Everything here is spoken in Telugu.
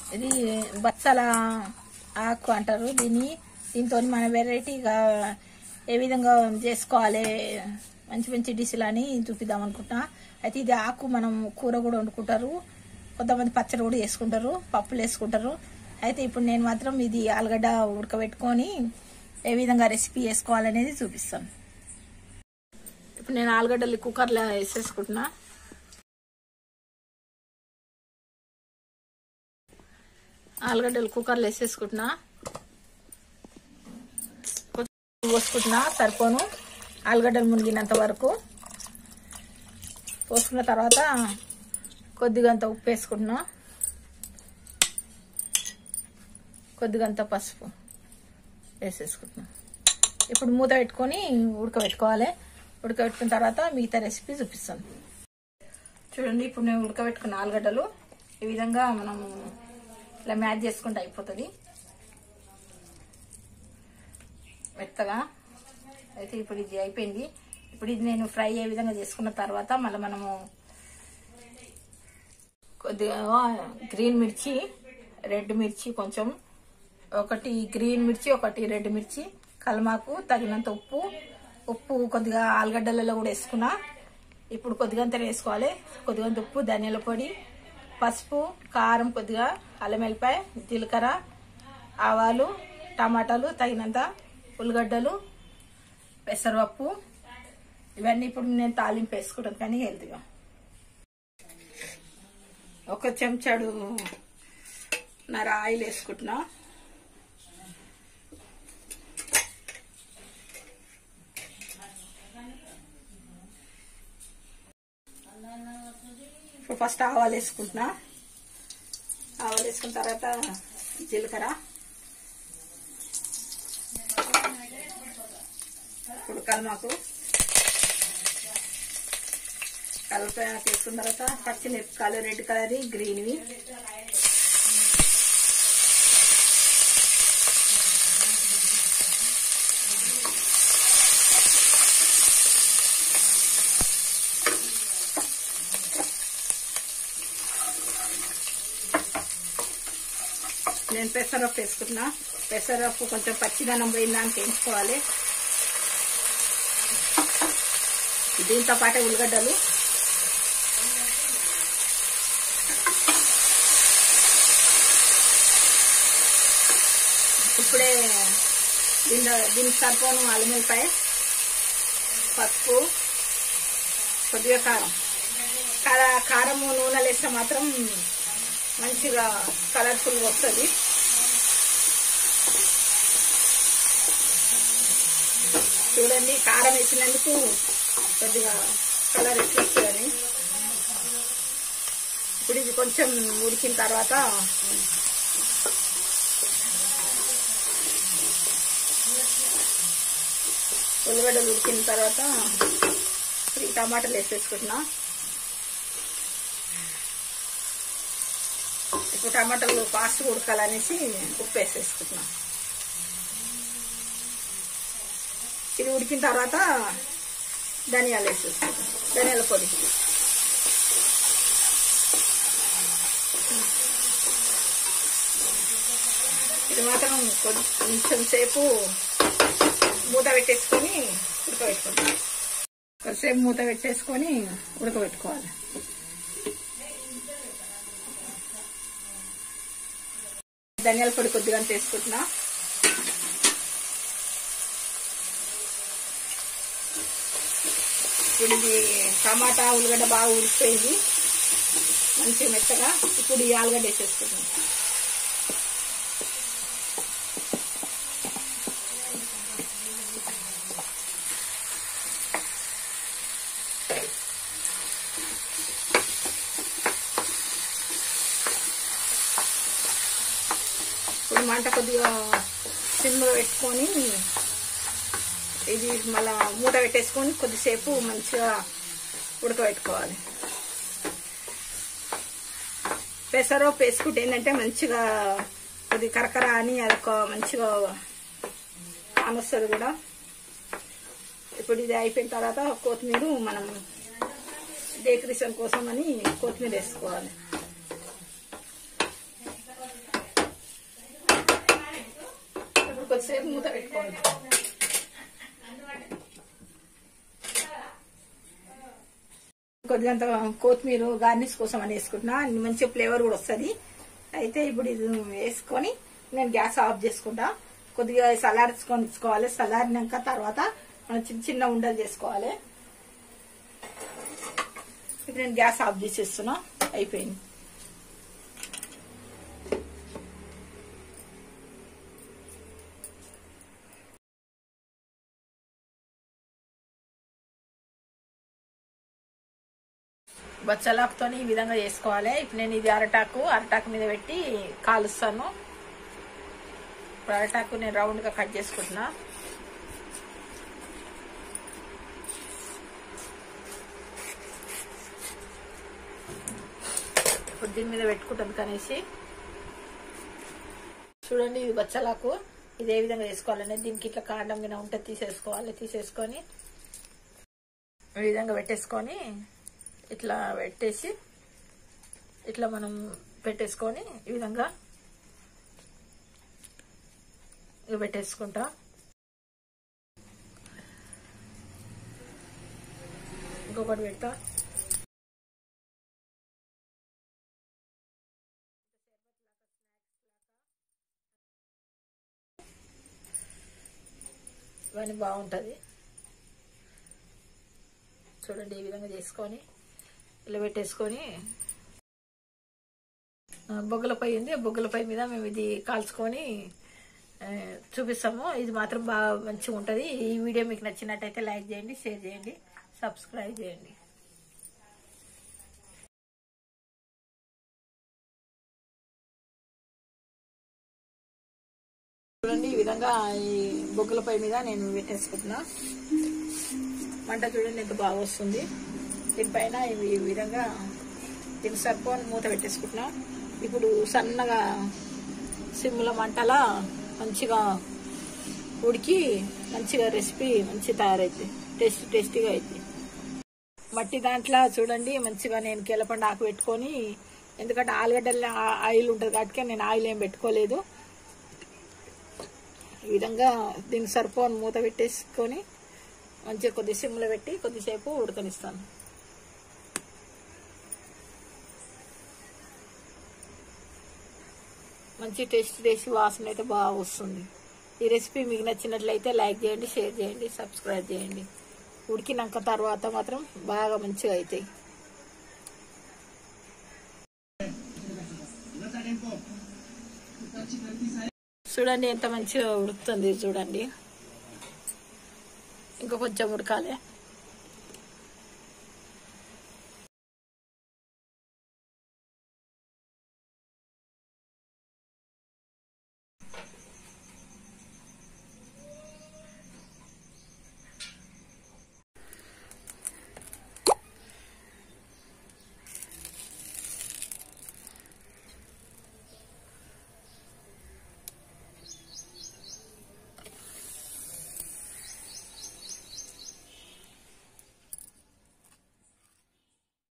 ఇది బచ్చల ఆకు అంటారు దీన్ని దీంతో మన వెరైటీగా ఏ విధంగా చేసుకోవాలి మంచి మంచి డిష్లు అని చూపిద్దాం అనుకుంటున్నా అయితే ఇది ఆకు మనం కూర కూడా వండుకుంటారు కొంతమంది పచ్చడి కూడా వేసుకుంటారు పప్పులు వేసుకుంటారు అయితే ఇప్పుడు నేను మాత్రం ఇది ఆలుగడ్డ ఉడకబెట్టుకొని ఏ విధంగా రెసిపీ వేసుకోవాలనేది చూపిస్తాను ఇప్పుడు నేను ఆలుగడ్డలు కుక్కర్లో వేసేసుకుంటున్నా ఆలుగడ్డలు కుక్కర్లో వేసేసుకుంటున్నా కొంచెం పోసుకుంటున్నా సరిపోను ఆలుగడ్డలు మునిగినంత వరకు పోసుకున్న తర్వాత కొద్దిగా అంత ఉప్పు వేసుకుంటున్నా కొద్దిగా అంత పసుపు వేసేసుకుంటున్నా ఇప్పుడు మూత పెట్టుకొని ఉడకబెట్టుకోవాలి ఉడకబెట్టుకున్న తర్వాత మిగతా రెసిపీ చూపిస్తాను చూడండి ఇప్పుడు నేను ఉడకబెట్టుకున్న ఆలుగడ్డలు ఈ విధంగా మనము ఇలా మ్యాచ్ చేసుకుంటే అయిపోతుంది మెత్తగా అయితే ఇప్పుడు ఇది అయిపోయింది ఇప్పుడు ఇది నేను ఫ్రై ఏ విధంగా చేసుకున్న తర్వాత మళ్ళీ మనము కొద్దిగా గ్రీన్ మిర్చి రెడ్ మిర్చి కొంచెం ఒకటి గ్రీన్ మిర్చి ఒకటి రెడ్ మిర్చి కల్మాకు తగినంత ఉప్పు ఉప్పు కొద్దిగా ఆలుగడ్డలలో కూడా వేసుకున్నా ఇప్పుడు కొద్దిగా అంత వేసుకోవాలి కొద్దిగా ఉప్పు ధనియాల పొడి పసుపు కారం కొద్దిగా అల్లం వెల్లిపాయ జీలకర్ర ఆవాలు టమాటాలు తగినంత ఉల్లిగడ్డలు పెసరపప్పు ఇవన్నీ ఇప్పుడు నేను తాలింపు వేసుకుంటాను కానీ హెల్తీగా ఒక చెంచాడు నర ఆయిల్ వేసుకుంటున్నా ఇప్పుడు ఫస్ట్ ఆవాలు వేసుకుంటున్నా ఆవాలు వేసుకున్న తర్వాత జీలకర్ర ఇప్పుడు కల్మాకు కలపాకు వేసుకున్న తర్వాత పచ్చిమిరపకాయలు రెడ్ కలర్ గ్రీన్వి నేను పెసరపప్పు వేసుకుంటున్నా పెసరపప్పు కొంచెం పచ్చిదనం పోయిన దానికి వేయించుకోవాలి దీంతో పాటే ఉల్లిగడ్డలు ఇప్పుడే దీని దీనికి సరిపోను అల్లిమిరపాయ పసుపు కొద్దిగా కారం కార కారము నూనెలు వేస్తే మాత్రం మంచిగా కలర్ఫుల్గా వస్తుంది చూడండి కారం వేసినందుకు కొద్దిగా కలర్ ఎట్లా వస్తుందని ఇప్పుడు ఇది కొంచెం ఉడికిన తర్వాత ఉల్లిగడ్డలు ఉడికిన తర్వాత ఈ టమాటాలు వేసేసుకుంటున్నా ఇప్పుడు టమాటాలు ఫాస్ట్ ఉడకాలనేసి ఉప్పు వేసేసుకుంటున్నా ఇది ఉడికిన తర్వాత ధనియాలు వేసేసుకుంటాం ధనియాల పొడి ఇది మాత్రం కొంచెం సేపు మూత పెట్టేసుకొని ఉడకబెట్టుకుంటాం కొంచెంసేపు మూత పెట్టేసుకొని ఉడకబెట్టుకోవాలి ధనియాల పొడి కొద్దిగా అంత వేసుకుంటున్నా ఇప్పుడు ఇది టమాటా ఉల్లిగడ్డ బాగా ఉడికిపోయింది మంచిగా మెత్తగా ఇప్పుడు ఈ ఆలుగడ్డ వేసేసుకుంటాం ఇప్పుడు మంట కొద్దిగా సిమ్లో పెట్టుకొని ఇది మళ్ళా మూత పెట్టేసుకొని కొద్దిసేపు మంచిగా ఉడకబెట్టుకోవాలి పెసరపప్పు వేసుకుంటే ఏంటంటే మంచిగా కొద్ది కరకర అని అదొక మంచిగా అనొస్తుంది కూడా ఇప్పుడు ఇది అయిపోయిన తర్వాత కొత్తిమీర మనం డెకరేషన్ కోసం అని కొత్తిమీర వేసుకోవాలి కొద్దిసేపు మూత పెట్టుకోండి కొద్దిగంత కొత్తిమీర గార్నిష్ కోసం అని వేసుకుంటున్నా మంచి ఫ్లేవర్ కూడా వస్తుంది అయితే ఇప్పుడు ఇది వేసుకొని నేను గ్యాస్ ఆఫ్ చేసుకుంటా కొద్దిగా సలార్చుకొని ఇచ్చుకోవాలి సలారినాక తర్వాత మనం చిన్న చిన్న ఉండలు చేసుకోవాలి ఇప్పుడు నేను గ్యాస్ ఆఫ్ చేసేస్తున్నా అయిపోయింది బచ్చలాకుతో ఈ విధంగా చేసుకోవాలి ఇప్పుడు నేను ఇది అరటాకు అరటాకు మీద పెట్టి కాలుస్తాను ఇప్పుడు అరటాకు నేను రౌండ్ గా కట్ చేసుకుంటున్నా ఇప్పుడు దీని మీద పెట్టుకుంటుంది కనేసి చూడండి ఇది బచ్చలాకు ఇది ఏ విధంగా చేసుకోవాలనేది దీనికి ఇట్లా కాండం గిన ఉంటే తీసేసుకోవాలి తీసేసుకొని ఈ విధంగా పెట్టేసుకొని ఇట్లా పెట్టేసి ఇట్లా మనం పెట్టేసుకొని ఈ విధంగా ఇక పెట్టేసుకుంటా ఇంకొకటి పెడతా ఇవన్నీ బాగుంటుంది చూడండి ఈ విధంగా చేసుకొని ఇలా పెట్టేసుకొని ఆ, బొగ్గల పై ఉంది ఆ బొగ్గల పై మీద మేము ఇది కాల్చుకొని ఆ, చూపిస్తాము ఇది మాత్రం బాగా మంచిగా ఉంటుంది ఈ వీడియో మీకు నచ్చినట్టయితే లైక్ చేయండి షేర్ చేయండి సబ్స్క్రైబ్ చేయండి చూడండి ఈ విధంగా ఈ బొగ్గుల పై మీద నేను పెట్టేసుకుంటున్నా మంట చూడండి ఎంత బాగా వస్తుంది దీనిపైన ఇవి ఈ విధంగా దీనికి సరిపోని మూత పెట్టేసుకుంటున్నా ఇప్పుడు సన్నగా సిమ్ల మంటలా మంచిగా ఉడికి మంచిగా రెసిపీ మంచి తయారైంది టేస్ట్ టేస్టీగా అయింది మట్టి దాంట్లో చూడండి మంచిగా నేను కిలపండి ఆకు పెట్టుకొని ఎందుకంటే ఆలుగడ్డల్లో ఆ- ఆయిల్ ఉంటుంది కాబట్టి నేను ఆయిల్ ఏం పెట్టుకోలేదు ఈ విధంగా దీనికి సరిపోని మూత పెట్టేసుకొని మంచిగా కొద్ది సిమ్లో పెట్టి కొద్దిసేపు ఉడకనిస్తాను మంచి టేస్ట్ టేస్ట్ వాసన అయితే బాగా వస్తుంది ఈ రెసిపీ మీకు నచ్చినట్లయితే లైక్ చేయండి షేర్ చేయండి సబ్స్క్రైబ్ చేయండి ఉడికినాక తర్వాత మాత్రం బాగా మంచిగా అవుతాయి చూడండి ఎంత మంచిగా ఉడుకుతుంది చూడండి ఇంకా కొంచెం ఉడకాలి